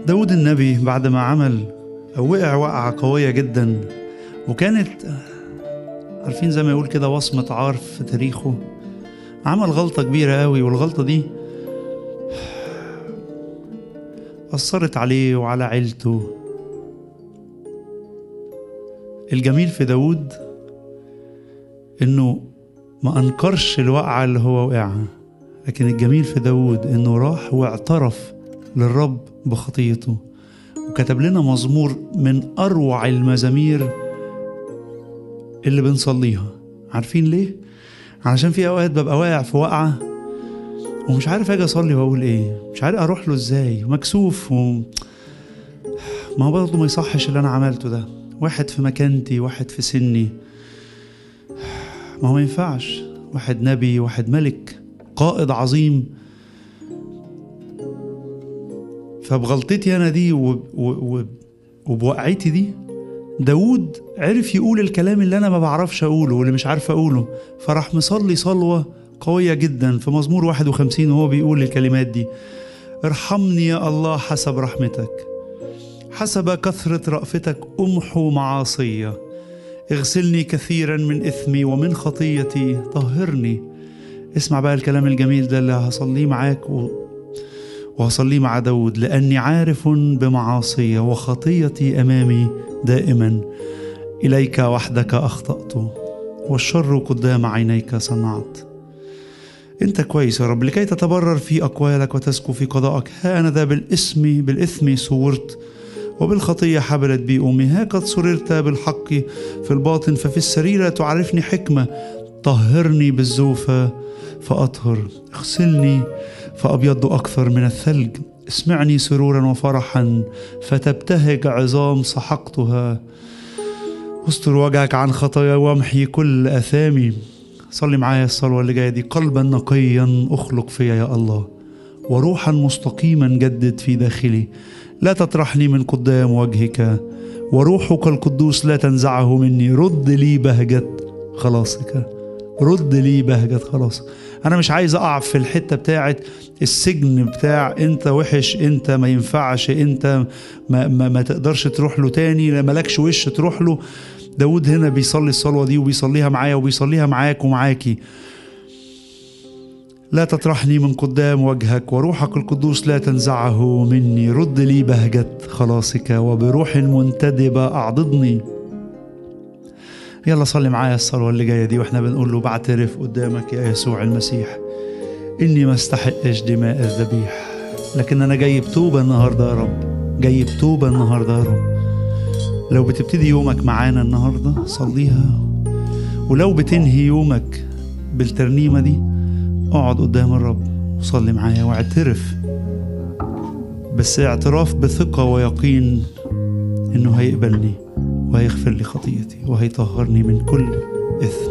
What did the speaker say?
داود النبي بعد ما عمل أو وقع وقعة قوية جدا وكانت عارفين زي ما يقول كده وصمة عار في تاريخه عمل غلطة كبيرة قوي والغلطة دي أثرت عليه وعلى عيلته الجميل في داود إنه ما أنكرش الوقعة اللي هو وقعها لكن الجميل في داود إنه راح واعترف للرب بخطيته وكتب لنا مزمور من أروع المزامير اللي بنصليها عارفين ليه؟ علشان في أوقات ببقى واقع في وقعة ومش عارف أجي أصلي وأقول إيه مش عارف أروح له إزاي مكسوف و... ما هو برضه ما يصحش اللي أنا عملته ده واحد في مكانتي واحد في سني ما هو ما ينفعش واحد نبي واحد ملك قائد عظيم فبغلطتي انا دي وب- وب- وبوقعتي دي داود عرف يقول الكلام اللي انا ما بعرفش اقوله واللي مش عارف اقوله فراح مصلي صلوة قوية جدا في مزمور 51 وهو بيقول الكلمات دي ارحمني يا الله حسب رحمتك حسب كثرة رأفتك أمحو معاصية اغسلني كثيرا من إثمي ومن خطيتي طهرني اسمع بقى الكلام الجميل ده اللي هصليه معاك و... وهصليه مع داود لأني عارف بمعاصي وخطيتي أمامي دائما إليك وحدك أخطأت والشر قدام عينيك صنعت أنت كويس يا رب لكي تتبرر في أقوالك وتزكو في قضائك ها أنا ذا بالإثم بالإثم صورت وبالخطية حبلت بي أمي ها قد سررت بالحق في الباطن ففي السريرة تعرفني حكمة طهرني بالزوفة فأطهر اغسلني فأبيض أكثر من الثلج اسمعني سرورا وفرحا فتبتهج عظام سحقتها استر وجهك عن خطايا وامحي كل أثامي صلي معايا الصلوة اللي جاية دي قلبا نقيا أخلق فيا يا الله وروحا مستقيما جدد في داخلي لا تطرحني من قدام وجهك وروحك القدوس لا تنزعه مني رد لي بهجة خلاصك رد لي بهجة خلاص أنا مش عايز أقع في الحتة بتاعت السجن بتاع أنت وحش أنت ما ينفعش أنت ما, ما, ما تقدرش تروح له تاني مالكش وش تروح له داود هنا بيصلي الصلوة دي وبيصليها معايا وبيصليها معاك ومعاكي لا تطرحني من قدام وجهك وروحك القدوس لا تنزعه مني رد لي بهجة خلاصك وبروح منتدبة أعضدني يلا صلي معايا الصلوة اللي جاية دي واحنا بنقول له بعترف قدامك يا يسوع المسيح إني ما استحقش دماء الذبيح لكن أنا جاي بتوبة النهاردة يا رب جاي بتوبة النهاردة يا رب لو بتبتدي يومك معانا النهاردة صليها ولو بتنهي يومك بالترنيمة دي اقعد قدام الرب وصلي معايا واعترف بس اعتراف بثقة ويقين انه هيقبلني وهيغفر لي خطيتي وهيطهرني من كل اثم